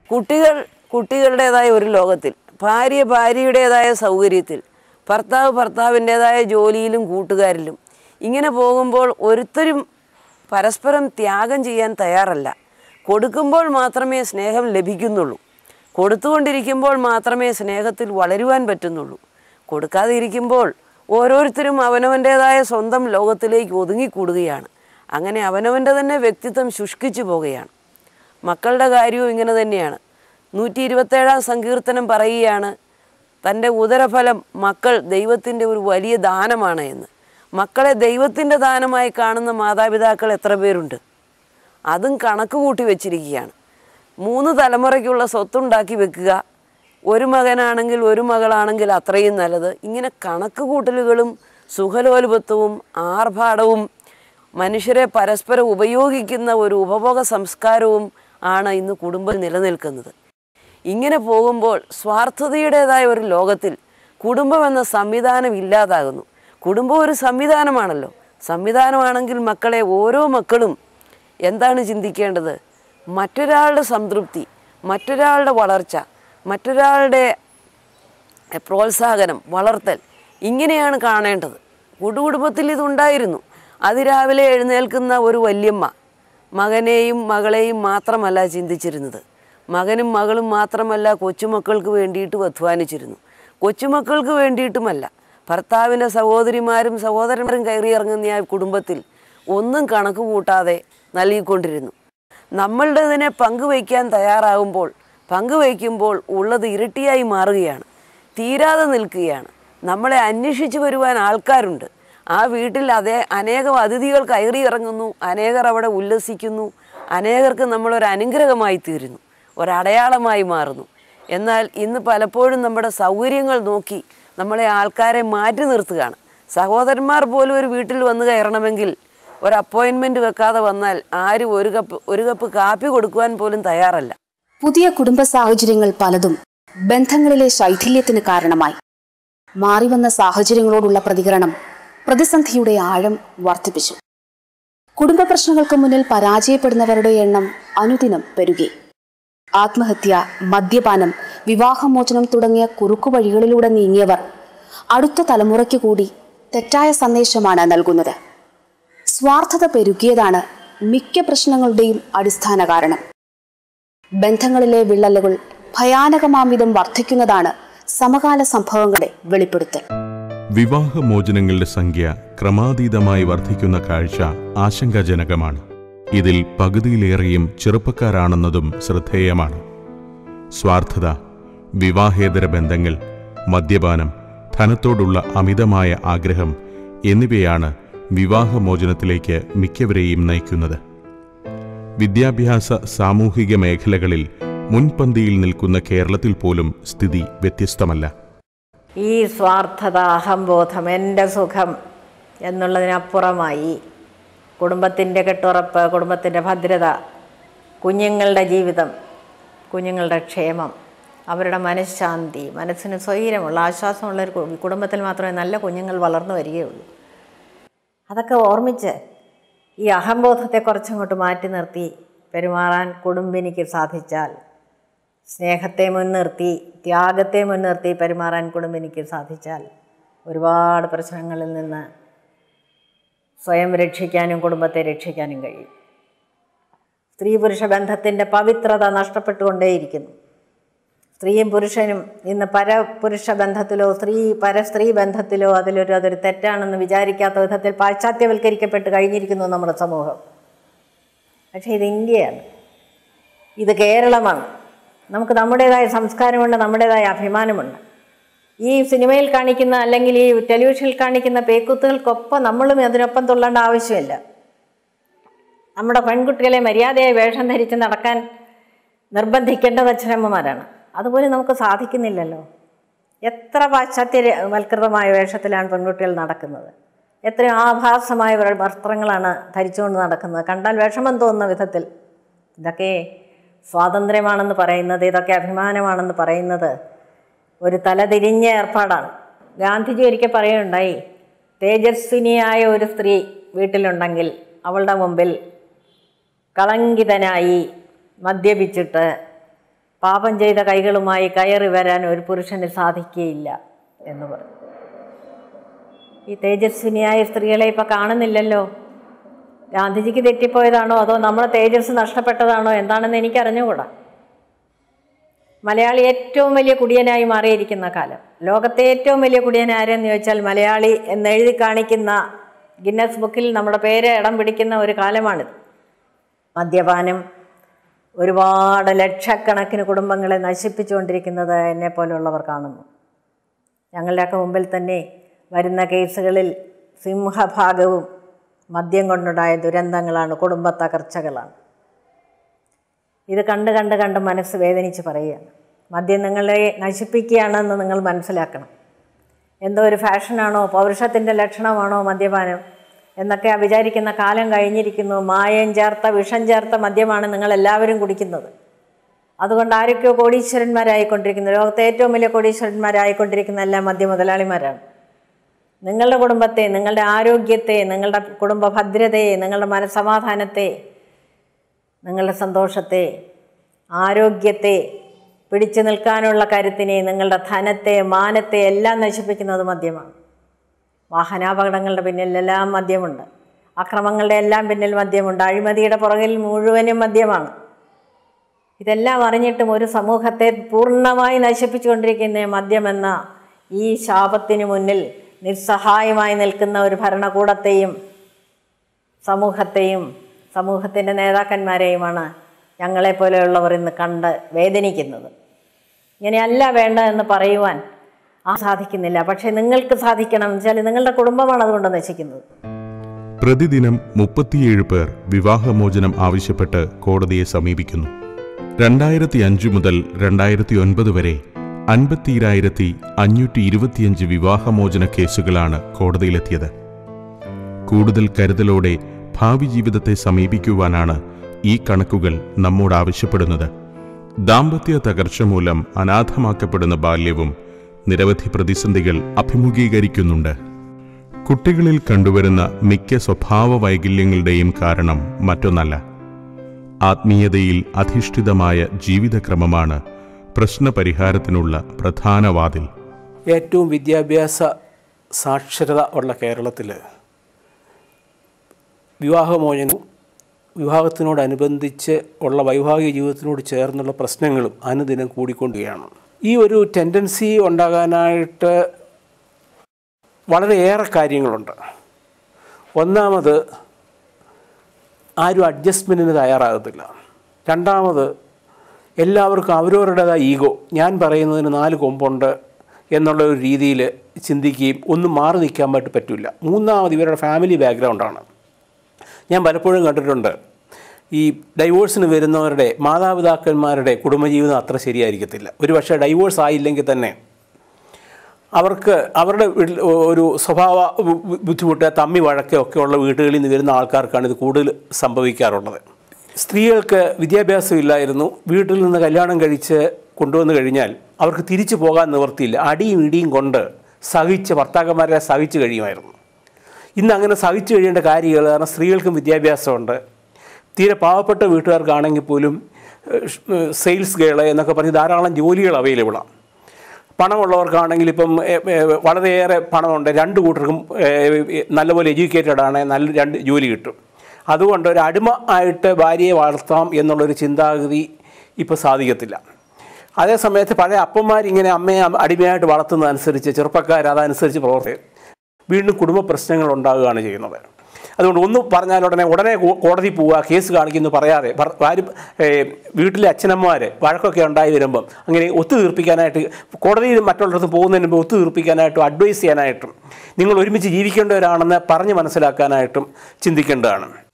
കുട്ടികൾ കുട്ടികളുടേതായ ഒരു ലോകത്തിൽ ഭാര്യ ഭാര്യയുടേതായ സൗകര്യത്തിൽ ഭർത്താവ് ഭർത്താവിൻ്റേതായ ജോലിയിലും കൂട്ടുകാരിലും ഇങ്ങനെ പോകുമ്പോൾ ഒരുത്തരും പരസ്പരം ത്യാഗം ചെയ്യാൻ തയ്യാറല്ല കൊടുക്കുമ്പോൾ മാത്രമേ സ്നേഹം ലഭിക്കുന്നുള്ളൂ കൊടുത്തുകൊണ്ടിരിക്കുമ്പോൾ മാത്രമേ സ്നേഹത്തിൽ വളരുവാൻ പറ്റുന്നുള്ളൂ കൊടുക്കാതെ ഇരിക്കുമ്പോൾ ഓരോരുത്തരും അവനവൻ്റേതായ സ്വന്തം ലോകത്തിലേക്ക് ഒതുങ്ങിക്കൂടുകയാണ് അങ്ങനെ അവനവൻ്റെ തന്നെ വ്യക്തിത്വം ശുഷ്കിച്ചു പോകുകയാണ് മക്കളുടെ കാര്യവും ഇങ്ങനെ തന്നെയാണ് നൂറ്റി ഇരുപത്തേഴാം സങ്കീർത്തനം പറയുകയാണ് തൻ്റെ ഉദരഫലം മക്കൾ ദൈവത്തിൻ്റെ ഒരു വലിയ ദാനമാണ് എന്ന് മക്കളെ ദൈവത്തിൻ്റെ ദാനമായി കാണുന്ന മാതാപിതാക്കൾ എത്ര പേരുണ്ട് അതും കണക്ക് കൂട്ടി വെച്ചിരിക്കുകയാണ് മൂന്ന് തലമുറയ്ക്കുള്ള സ്വത്തുണ്ടാക്കി വെക്കുക ഒരു മകനാണെങ്കിൽ ഒരു മകളാണെങ്കിൽ അത്രയും നല്ലത് ഇങ്ങനെ കണക്ക് കൂട്ടലുകളും സുഖലോലുപത്വവും ആർഭാടവും മനുഷ്യരെ പരസ്പരം ഉപയോഗിക്കുന്ന ഒരു ഉപഭോഗ സംസ്കാരവും ആണ് ഇന്ന് കുടുംബം നിലനിൽക്കുന്നത് ഇങ്ങനെ പോകുമ്പോൾ സ്വാർത്ഥതയുടേതായ ഒരു ലോകത്തിൽ കുടുംബം എന്ന സംവിധാനം ഇല്ലാതാകുന്നു കുടുംബം ഒരു സംവിധാനമാണല്ലോ സംവിധാനമാണെങ്കിൽ മക്കളെ ഓരോ മക്കളും എന്താണ് ചിന്തിക്കേണ്ടത് മറ്റൊരാളുടെ സംതൃപ്തി മറ്റൊരാളുടെ വളർച്ച മറ്റൊരാളുടെ പ്രോത്സാഹനം വളർത്തൽ ഇങ്ങനെയാണ് കാണേണ്ടത് കൂട്ടുകുടുംബത്തിൽ ഇതുണ്ടായിരുന്നു അതിരാവിലെ എഴുന്നേൽക്കുന്ന ഒരു വല്യമ്മ മകനെയും മകളെയും മാത്രമല്ല ചിന്തിച്ചിരുന്നത് മകനും മകളും മാത്രമല്ല കൊച്ചുമക്കൾക്ക് വേണ്ടിയിട്ട് അധ്വാനിച്ചിരുന്നു കൊച്ചുമക്കൾക്ക് വേണ്ടിയിട്ടുമല്ല ഭർത്താവിൻ്റെ സഹോദരിമാരും സഹോദരന്മാരും കയറിയിറങ്ങുന്ന ആ കുടുംബത്തിൽ ഒന്നും കണക്ക് കൂട്ടാതെ നൽകിക്കൊണ്ടിരുന്നു നമ്മളുടേതിനെ പങ്കുവയ്ക്കാൻ തയ്യാറാകുമ്പോൾ പങ്കുവയ്ക്കുമ്പോൾ ഉള്ളത് ഇരട്ടിയായി മാറുകയാണ് തീരാതെ നിൽക്കുകയാണ് നമ്മളെ അന്വേഷിച്ച് വരുവാൻ ആൾക്കാരുണ്ട് ആ വീട്ടിൽ അതേ അനേകം അതിഥികൾ കയറി ഇറങ്ങുന്നു അനേകർ അവിടെ ഉല്ലസിക്കുന്നു അനേകർക്ക് നമ്മളൊരു അനുഗ്രഹമായി തീരുന്നു ഒരടയാളമായി മാറുന്നു എന്നാൽ ഇന്ന് പലപ്പോഴും നമ്മുടെ സൗകര്യങ്ങൾ നോക്കി നമ്മളെ ആൾക്കാരെ മാറ്റി നിർത്തുകയാണ് സഹോദരന്മാർ പോലും ഒരു വീട്ടിൽ വന്ന് കയറണമെങ്കിൽ ഒരു അപ്പോയിൻമെൻറ്റ് വെക്കാതെ വന്നാൽ ആരും ഒരു കപ്പ് ഒരു കപ്പ് കാപ്പി കൊടുക്കുവാൻ പോലും തയ്യാറല്ല പുതിയ കുടുംബ സാഹചര്യങ്ങൾ പലതും ബന്ധങ്ങളിലെ ശൈഥില്യത്തിന് കാരണമായി മാറിവന്ന സാഹചര്യങ്ങളോടുള്ള പ്രതികരണം പ്രതിസന്ധിയുടെ ആഴം വർദ്ധിപ്പിച്ചു കുടുംബ പ്രശ്നങ്ങൾക്ക് മുന്നിൽ പരാജയപ്പെടുന്നവരുടെ എണ്ണം അനുദിനം പെരുകി ആത്മഹത്യ മദ്യപാനം വിവാഹമോചനം തുടങ്ങിയ കുറുക്കുവഴികളിലൂടെ നീങ്ങിയവർ അടുത്ത തലമുറയ്ക്ക് കൂടി തെറ്റായ സന്ദേശമാണ് നൽകുന്നത് സ്വാർത്ഥത പെരുകിയതാണ് മിക്ക പ്രശ്നങ്ങളുടെയും അടിസ്ഥാന കാരണം ബന്ധങ്ങളിലെ വിള്ളലുകൾ ഭയാനകമാം വിധം വർദ്ധിക്കുന്നതാണ് സമകാല സംഭവങ്ങളുടെ വെളിപ്പെടുത്തൽ വിവാഹമോചനങ്ങളുടെ സംഖ്യ ക്രമാതീതമായി വർദ്ധിക്കുന്ന കാഴ്ച ആശങ്കാജനകമാണ് ഇതിൽ പകുതിയിലേറെയും ചെറുപ്പക്കാരാണെന്നതും ശ്രദ്ധേയമാണ് സ്വാർത്ഥത വിവാഹേതര ബന്ധങ്ങൾ മദ്യപാനം ധനത്തോടുള്ള അമിതമായ ആഗ്രഹം എന്നിവയാണ് വിവാഹമോചനത്തിലേക്ക് മിക്കവരെയും നയിക്കുന്നത് വിദ്യാഭ്യാസ സാമൂഹിക മേഖലകളിൽ മുൻപന്തിയിൽ നിൽക്കുന്ന കേരളത്തിൽ പോലും സ്ഥിതി വ്യത്യസ്തമല്ല ഈ സ്വാർത്ഥത അഹംബോധം എൻ്റെ സുഖം എന്നുള്ളതിനപ്പുറമായി കുടുംബത്തിൻ്റെ കെട്ടുറപ്പ് കുടുംബത്തിൻ്റെ ഭദ്രത കുഞ്ഞുങ്ങളുടെ ജീവിതം കുഞ്ഞുങ്ങളുടെ ക്ഷേമം അവരുടെ മനഃശാന്തി മനസ്സിന് സ്വൈരമുള്ള ആശ്വാസമുള്ള ഒരു കു- കുടുംബത്തിൽ മാത്രമേ നല്ല കുഞ്ഞുങ്ങൾ വളർന്നു വരികയുള്ളൂ അതൊക്കെ ഓർമ്മിച്ച് ഈ അഹംബോധത്തെ കുറച്ചങ്ങോട്ട് മാറ്റി നിർത്തി പെരുമാറാൻ കുടുംബിനിക്ക് സാധിച്ചാൽ സ്നേഹത്തെ മുൻനിർത്തി ത്യാഗത്തെ മുൻനിർത്തി പെരുമാറാൻ കുടുംബിനിക്ക് സാധിച്ചാൽ ഒരുപാട് പ്രശ്നങ്ങളിൽ നിന്ന് സ്വയം രക്ഷിക്കാനും കുടുംബത്തെ രക്ഷിക്കാനും കഴിയും സ്ത്രീ പുരുഷ ബന്ധത്തിൻ്റെ പവിത്രത നഷ്ടപ്പെട്ടുകൊണ്ടേയിരിക്കുന്നു സ്ത്രീയും പുരുഷനും ഇന്ന് പരപുരുഷ ബന്ധത്തിലോ സ്ത്രീ പരസ്ത്രീ ബന്ധത്തിലോ അതിലൊരു അതൊരു തെറ്റാണെന്ന് വിചാരിക്കാത്ത വിധത്തിൽ പാശ്ചാത്യവൽക്കരിക്കപ്പെട്ട് കഴിഞ്ഞിരിക്കുന്നു നമ്മുടെ സമൂഹം പക്ഷേ ഇത് ഇന്ത്യയാണ് ഇത് കേരളമാണ് നമുക്ക് നമ്മുടേതായ സംസ്കാരമുണ്ട് നമ്മുടേതായ അഭിമാനമുണ്ട് ഈ സിനിമയിൽ കാണിക്കുന്ന അല്ലെങ്കിൽ ഈ ടെലിവിഷനിൽ കാണിക്കുന്ന പേക്കുത്തുകൾക്കൊപ്പം നമ്മളും അതിനൊപ്പം തുള്ളേണ്ട ആവശ്യമില്ല നമ്മുടെ പെൺകുട്ടികളെ മര്യാദയായി വേഷം ധരിച്ച് നടക്കാൻ നിർബന്ധിക്കേണ്ടത് അച്ഛനമ്മമാരാണ് അതുപോലെ നമുക്ക് സാധിക്കുന്നില്ലല്ലോ എത്ര പാശ്ചാത്യവൽകൃതമായ വേഷത്തിലാണ് പെൺകുട്ടികൾ നടക്കുന്നത് എത്രയോ ആഭാസമായ വ- വസ്ത്രങ്ങളാണ് ധരിച്ചുകൊണ്ട് നടക്കുന്നത് കണ്ടാൽ വിഷമം തോന്നുന്ന വിധത്തിൽ ഇതൊക്കെ സ്വാതന്ത്ര്യമാണെന്ന് പറയുന്നത് ഇതൊക്കെ അഭിമാനമാണെന്ന് പറയുന്നത് ഒരു തലതിരിഞ്ഞ ഏർപ്പാടാണ് ഗാന്ധിജി ഒരിക്കൽ പറയുകയുണ്ടായി തേജസ്വിനിയായ ഒരു സ്ത്രീ വീട്ടിലുണ്ടെങ്കിൽ അവളുടെ മുമ്പിൽ കളങ്കിതനായി മദ്യപിച്ചിട്ട് പാപം ചെയ്ത കൈകളുമായി കയറി വരാൻ ഒരു പുരുഷന് സാധിക്കുകയില്ല എന്ന് പറഞ്ഞു ഈ തേജസ്വിനിയായ സ്ത്രീകളെ ഇപ്പം കാണുന്നില്ലല്ലോ ഗാന്ധിജിക്ക് തെറ്റിപ്പോയതാണോ അതോ നമ്മുടെ തേജസ് നഷ്ടപ്പെട്ടതാണോ എന്താണെന്ന് എനിക്ക് അറിഞ്ഞുകൂടാ മലയാളി ഏറ്റവും വലിയ കുടിയനായി മാറിയിരിക്കുന്ന കാലം ലോകത്തെ ഏറ്റവും വലിയ കുടിയൻ ആരെന്ന് ചോദിച്ചാൽ മലയാളി എന്നെഴുതി കാണിക്കുന്ന ഗിന്നസ് ബുക്കിൽ നമ്മുടെ പേര് ഇടം പിടിക്കുന്ന ഒരു കാലമാണിത് മദ്യപാനം ഒരുപാട് ലക്ഷക്കണക്കിന് കുടുംബങ്ങളെ നശിപ്പിച്ചുകൊണ്ടിരിക്കുന്നത് എന്നെ പോലുള്ളവർ കാണുന്നു ഞങ്ങളുടെയൊക്കെ മുമ്പിൽ തന്നെ വരുന്ന കേസുകളിൽ സിംഹഭാഗവും മദ്യം കൊണ്ടുണ്ടായ ദുരന്തങ്ങളാണ് കുടുംബ തകർച്ചകളാണ് ഇത് കണ്ട് കണ്ട് കണ്ട് മനസ്സ് വേദനിച്ച് പറയുകയാണ് മദ്യം നിങ്ങളെ നശിപ്പിക്കുകയാണെന്ന് നിങ്ങൾ മനസ്സിലാക്കണം എന്തോ ഒരു ഫാഷനാണോ പൗരുഷത്തിൻ്റെ ലക്ഷണമാണോ മദ്യപാനം എന്നൊക്കെ വിചാരിക്കുന്ന കാലം കഴിഞ്ഞിരിക്കുന്നു മായം ചേർത്ത വിഷം ചേർത്ത മദ്യമാണ് നിങ്ങൾ എല്ലാവരും കുടിക്കുന്നത് അതുകൊണ്ട് ആരൊക്കെയോ കോടീശ്വരന്മാരായിക്കൊണ്ടിരിക്കുന്നു ലോകത്തെ ഏറ്റവും വലിയ കോടീശ്വരന്മാരായിക്കൊണ്ടിരിക്കുന്ന എല്ലാ മദ്യ മുതലാളിമാരാണ് നിങ്ങളുടെ കുടുംബത്തെ നിങ്ങളുടെ ആരോഗ്യത്തെ നിങ്ങളുടെ കുടുംബ ഭദ്രതയെ നിങ്ങളുടെ മനസമാധാനത്തെ നിങ്ങളുടെ സന്തോഷത്തെ ആരോഗ്യത്തെ പിടിച്ചു നിൽക്കാനുള്ള കരുത്തിനെ നിങ്ങളുടെ ധനത്തെ മാനത്തെ എല്ലാം നശിപ്പിക്കുന്നത് മദ്യമാണ് വാഹനാപകടങ്ങളുടെ പിന്നിലെല്ലാം മദ്യമുണ്ട് അക്രമങ്ങളുടെ എല്ലാം പിന്നിൽ മദ്യമുണ്ട് അഴിമതിയുടെ പുറകിൽ മുഴുവനും മദ്യമാണ് ഇതെല്ലാം അറിഞ്ഞിട്ടും ഒരു സമൂഹത്തെ പൂർണ്ണമായി നശിപ്പിച്ചുകൊണ്ടിരിക്കുന്ന മദ്യമെന്ന ഈ ശാപത്തിന് മുന്നിൽ നിസ്സഹായമായി നിൽക്കുന്ന ഒരു ഭരണകൂടത്തെയും സമൂഹത്തെയും സമൂഹത്തിൻ്റെ നേതാക്കന്മാരെയുമാണ് ഞങ്ങളെപ്പോലെയുള്ളവർ ഇന്ന് കണ്ട് വേദനിക്കുന്നത് ഇങ്ങനെയല്ല വേണ്ട എന്ന് പറയുവാൻ ആ സാധിക്കുന്നില്ല പക്ഷേ നിങ്ങൾക്ക് സാധിക്കണം എന്ന് വെച്ചാൽ നിങ്ങളുടെ കുടുംബമാണ് അതുകൊണ്ട് നശിക്കുന്നത് പ്രതിദിനം മുപ്പത്തിയേഴ് പേർ വിവാഹമോചനം ആവശ്യപ്പെട്ട് കോടതിയെ സമീപിക്കുന്നു രണ്ടായിരത്തി അഞ്ച് മുതൽ രണ്ടായിരത്തി ഒൻപത് വരെ അൻപത്തിയിരായിരത്തി അഞ്ഞൂറ്റി ഇരുപത്തിയഞ്ച് വിവാഹമോചന കേസുകളാണ് കോടതിയിലെത്തിയത് കൂടുതൽ കരുതലോടെ ഭാവി ജീവിതത്തെ സമീപിക്കുവാനാണ് ഈ കണക്കുകൾ നമ്മോട് ആവശ്യപ്പെടുന്നത് ദാമ്പത്യ തകർച്ച മൂലം അനാഥമാക്കപ്പെടുന്ന ബാല്യവും നിരവധി പ്രതിസന്ധികൾ അഭിമുഖീകരിക്കുന്നുണ്ട് കുട്ടികളിൽ കണ്ടുവരുന്ന മിക്ക സ്വഭാവ വൈകല്യങ്ങളുടെയും കാരണം മറ്റൊന്നല്ല ആത്മീയതയിൽ അധിഷ്ഠിതമായ ജീവിതക്രമമാണ് പ്രശ്നപരിഹാരത്തിനുള്ള പ്രധാന വാതിൽ ഏറ്റവും വിദ്യാഭ്യാസ സാക്ഷരത ഉള്ള കേരളത്തിൽ വിവാഹമോചനവും വിവാഹത്തിനോടനുബന്ധിച്ച് ഉള്ള വൈവാഹിക ജീവിതത്തിനോട് ചേർന്നുള്ള പ്രശ്നങ്ങളും അനുദിനം കൂടിക്കൊണ്ടിരിക്കുകയാണ് ഈ ഒരു ടെൻഡൻസി ഉണ്ടാകാനായിട്ട് വളരെയേറെ കാര്യങ്ങളുണ്ട് ഒന്നാമത് ആരും അഡ്ജസ്റ്റ്മെൻറ്റിന് തയ്യാറാകത്തില്ല രണ്ടാമത് എല്ലാവർക്കും അവരവരുടേതായ ഈഗോ ഞാൻ പറയുന്നതിന് നാല് കൊമ്പുണ്ട് എന്നുള്ള ഒരു രീതിയിൽ ചിന്തിക്കുകയും ഒന്നും മാറി നിൽക്കാൻ പറ്റി പറ്റില്ല മൂന്നാമത് ഇവരുടെ ഫാമിലി ബാക്ക്ഗ്രൗണ്ടാണ് ഞാൻ പലപ്പോഴും കണ്ടിട്ടുണ്ട് ഈ ഡൈവോഴ്സിന് വരുന്നവരുടെ മാതാപിതാക്കന്മാരുടെ കുടുംബജീവിതം അത്ര ശരിയായിരിക്കത്തില്ല ഒരു പക്ഷേ ഡൈവോഴ്സ് ആയില്ലെങ്കിൽ തന്നെ അവർക്ക് അവരുടെ വീട്ടിൽ ഒരു സ്വഭാവ ബു- ബു- ബുദ്ധിമുട്ട് തമ്മി വഴക്ക് ഒക്കെ ഉള്ള വീടുകളിൽ നിന്ന് വരുന്ന ആൾക്കാർക്കാണ് ഇത് കൂടുതൽ സംഭവിക്കാറുള്ളത് സ്ത്രീകൾക്ക് വിദ്യാഭ്യാസം ഇല്ലായിരുന്നു വീട്ടിൽ നിന്ന് കല്യാണം കഴിച്ച് കൊണ്ടുവന്നു കഴിഞ്ഞാൽ അവർക്ക് തിരിച്ചു പോകാൻ നിവർത്തിയില്ല അടിയും ഇടിയും കൊണ്ട് സഹിച്ച് ഭർത്താക്കന്മാരെ സഹിച്ച് കഴിയുമായിരുന്നു ഇന്ന് അങ്ങനെ സഹിച്ചു കഴിയേണ്ട കാര്യങ്ങൾ കാരണം സ്ത്രീകൾക്കും വിദ്യാഭ്യാസമുണ്ട് തീരെ പാവപ്പെട്ട വീട്ടുകാർക്കാണെങ്കിൽ പോലും സെയിൽസ് ഗേള് എന്നൊക്കെ പറഞ്ഞ് ധാരാളം ജോലികൾ അവൈലബിളാണ് പണമുള്ളവർക്കാണെങ്കിൽ ഇപ്പം എ, എ, വളരെയേറെ പണമുണ്ട് രണ്ട് കൂട്ടർക്കും എ, എ, നല്ലപോലെ എഡ്യൂക്കേറ്റഡ് ആണ് നല്ല രണ്ട് ജോലി കിട്ടും അതുകൊണ്ട് ഒരു അടിമ ആയിട്ട് ഭാര്യയെ വളർത്താം എന്നുള്ളൊരു ചിന്താഗതി ഇപ്പോൾ സാധിക്കത്തില്ല അതേ സമയത്ത് പഴയ അപ്പന്മാരിങ്ങനെ അമ്മയെ അടിമയായിട്ട് വളർത്തുന്നതനുസരിച്ച് ചെറുപ്പക്കാർ അതനുസരിച്ച് പ്രവർത്തി വീണ്ടും കുടുംബ പ്രശ്നങ്ങൾ ഉണ്ടാകുകയാണ് ചെയ്യുന്നത് അതുകൊണ്ട് ഒന്ന് പറഞ്ഞാൽ ഉടനെ ഉടനെ കോ- കോടതി പോവുക കേസ് കാണിക്കുന്നു പറയാതെ ഭർ- ഭാര്യ ഏ, വീട്ടിലെ അച്ഛനമ്മമാർ വഴക്കൊക്കെ ഉണ്ടായി വരുമ്പം അങ്ങനെ ഒത്തുതീർപ്പിക്കാനായിട്ട് കോടതിയിൽ മറ്റുള്ളിടത്ത് പോകുന്നതിന് മുമ്പ് ഒത്തുതീർപ്പിക്കാനായിട്ടും അഡ്വൈസ് ചെയ്യാനായിട്ടും നിങ്ങൾ ഒരുമിച്ച് ജീവിക്കേണ്ടവരാണെന്ന് പറഞ്ഞ് മനസ്സിലാക്കാനായിട്ടും ചിന്തിക്കേണ്ടതാണ്